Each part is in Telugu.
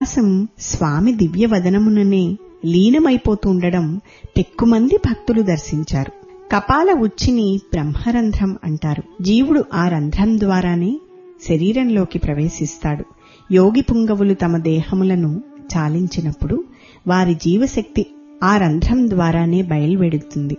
విశ్వాసం స్వామి దివ్య వదనముననే లీనమైపోతుండడం పెక్కుమంది భక్తులు దర్శించారు కపాల ఉచ్చిని బ్రహ్మరంధ్రం అంటారు జీవుడు ఆ రంధ్రం ద్వారానే శరీరంలోకి ప్రవేశిస్తాడు యోగి పుంగవులు తమ దేహములను చాలించినప్పుడు వారి జీవశక్తి ఆ రంధ్రం ద్వారానే బయలువెడుతుంది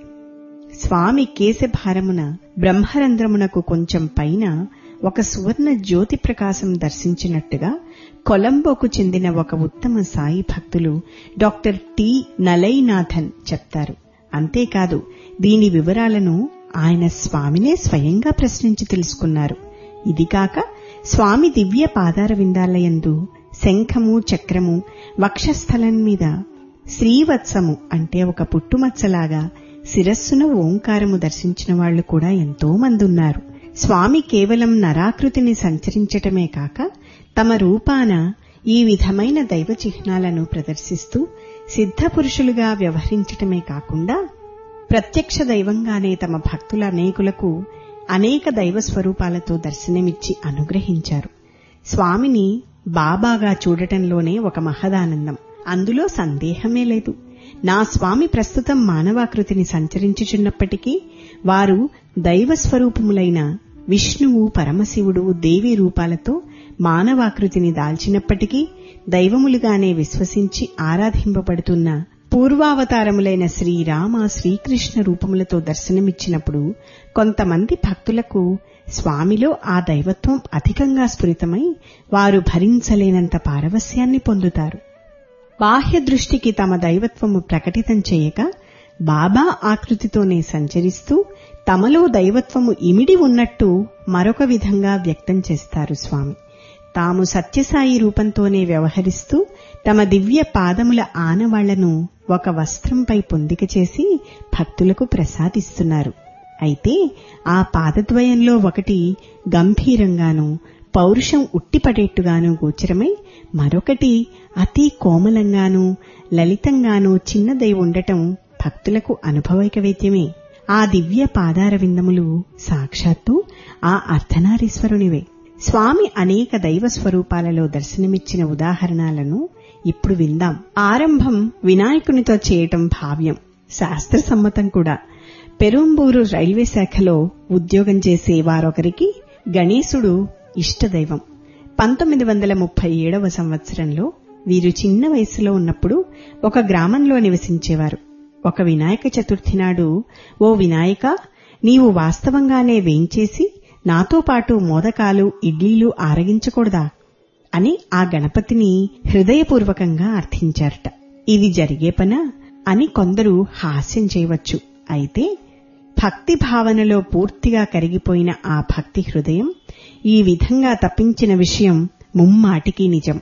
స్వామి కేశభారమున బ్రహ్మరంధ్రమునకు కొంచెం పైన ఒక సువర్ణ జ్యోతి ప్రకాశం దర్శించినట్టుగా కొలంబోకు చెందిన ఒక ఉత్తమ సాయి భక్తులు డాక్టర్ టి నలైనాథన్ చెప్తారు అంతేకాదు దీని వివరాలను ఆయన స్వామినే స్వయంగా ప్రశ్నించి తెలుసుకున్నారు ఇది కాక స్వామి దివ్య పాదార విందాలయందు శంఖము చక్రము వక్షస్థలం మీద శ్రీవత్సము అంటే ఒక పుట్టుమచ్చలాగా శిరస్సున ఓంకారము దర్శించిన వాళ్లు కూడా ఎంతో మంది ఉన్నారు స్వామి కేవలం నరాకృతిని సంచరించటమే కాక తమ రూపాన ఈ విధమైన దైవ చిహ్నాలను ప్రదర్శిస్తూ సిద్ధపురుషులుగా వ్యవహరించటమే కాకుండా ప్రత్యక్ష దైవంగానే తమ భక్తుల అనేకులకు అనేక దైవ స్వరూపాలతో దర్శనమిచ్చి అనుగ్రహించారు స్వామిని బాబాగా చూడటంలోనే ఒక మహదానందం అందులో సందేహమే లేదు నా స్వామి ప్రస్తుతం మానవాకృతిని సంచరించుచున్నప్పటికీ వారు దైవ స్వరూపములైన విష్ణువు పరమశివుడు దేవి రూపాలతో మానవాకృతిని దాల్చినప్పటికీ దైవములుగానే విశ్వసించి ఆరాధింపబడుతున్న పూర్వావతారములైన శ్రీరామ శ్రీకృష్ణ రూపములతో దర్శనమిచ్చినప్పుడు కొంతమంది భక్తులకు స్వామిలో ఆ దైవత్వం అధికంగా స్ఫురితమై వారు భరించలేనంత పారవస్యాన్ని పొందుతారు బాహ్య దృష్టికి తమ దైవత్వము ప్రకటితం చేయక బాబా ఆకృతితోనే సంచరిస్తూ తమలో దైవత్వము ఇమిడి ఉన్నట్టు మరొక విధంగా వ్యక్తం చేస్తారు స్వామి తాము సత్యసాయి రూపంతోనే వ్యవహరిస్తూ తమ దివ్య పాదముల ఆనవాళ్లను ఒక వస్త్రంపై పొందిక చేసి భక్తులకు ప్రసాదిస్తున్నారు అయితే ఆ పాదద్వయంలో ఒకటి గంభీరంగానూ పౌరుషం ఉట్టిపడేట్టుగాను గోచరమై మరొకటి అతి కోమలంగానూ లలితంగానూ చిన్నదై ఉండటం భక్తులకు అనుభవైక వేద్యమే ఆ దివ్య పాదార విందములు సాక్షాత్తు ఆ అర్ధనారీశ్వరునివే స్వామి అనేక దైవ స్వరూపాలలో దర్శనమిచ్చిన ఉదాహరణలను ఇప్పుడు విందాం ఆరంభం వినాయకునితో చేయటం భావ్యం శాస్త్ర సమ్మతం కూడా పెరుంబూరు రైల్వే శాఖలో ఉద్యోగం చేసే వారొకరికి గణేశుడు ఇష్టదైవం పంతొమ్మిది వందల ముప్పై ఏడవ సంవత్సరంలో వీరు చిన్న వయసులో ఉన్నప్పుడు ఒక గ్రామంలో నివసించేవారు ఒక వినాయక చతుర్థి నాడు ఓ వినాయక నీవు వాస్తవంగానే వేంచేసి నాతో పాటు మోదకాలు ఇడ్లీలు ఆరగించకూడదా అని ఆ గణపతిని హృదయపూర్వకంగా అర్థించారట ఇది జరిగే పనా అని కొందరు హాస్యం చేయవచ్చు అయితే భక్తి భావనలో పూర్తిగా కరిగిపోయిన ఆ భక్తి హృదయం ఈ విధంగా తప్పించిన విషయం ముమ్మాటికి నిజం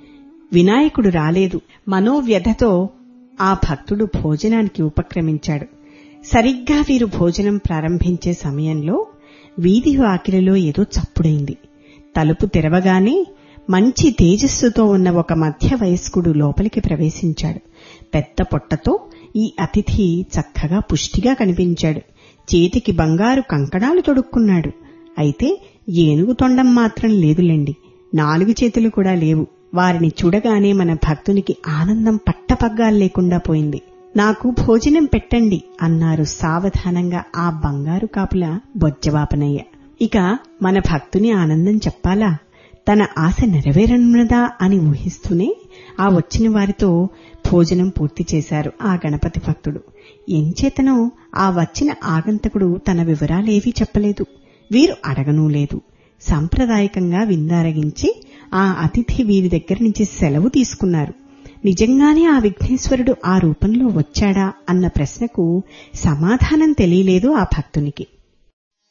వినాయకుడు రాలేదు మనోవ్యధతో ఆ భక్తుడు భోజనానికి ఉపక్రమించాడు సరిగ్గా వీరు భోజనం ప్రారంభించే సమయంలో వీధి వాకిలిలో ఏదో చప్పుడైంది తలుపు తెరవగానే మంచి తేజస్సుతో ఉన్న ఒక మధ్య వయస్కుడు లోపలికి ప్రవేశించాడు పెద్ద పొట్టతో ఈ అతిథి చక్కగా పుష్టిగా కనిపించాడు చేతికి బంగారు కంకణాలు తొడుక్కున్నాడు అయితే ఏనుగు తొండం మాత్రం లేదులేండి నాలుగు చేతులు కూడా లేవు వారిని చూడగానే మన భక్తునికి ఆనందం పట్టపగ్గాలు లేకుండా పోయింది నాకు భోజనం పెట్టండి అన్నారు సావధానంగా ఆ బంగారు కాపుల బొజ్జవాపనయ్య ఇక మన భక్తుని ఆనందం చెప్పాలా తన ఆశ నెరవేరనున్నదా అని ఊహిస్తూనే ఆ వచ్చిన వారితో భోజనం పూర్తి చేశారు ఆ గణపతి భక్తుడు ఎంచేతనో ఆ వచ్చిన ఆగంతకుడు తన వివరాలేవీ చెప్పలేదు వీరు అడగనూ లేదు సాంప్రదాయకంగా విందారగించి ఆ అతిథి వీరి దగ్గర నుంచి సెలవు తీసుకున్నారు నిజంగానే ఆ విఘ్నేశ్వరుడు ఆ రూపంలో వచ్చాడా అన్న ప్రశ్నకు సమాధానం తెలియలేదు ఆ భక్తునికి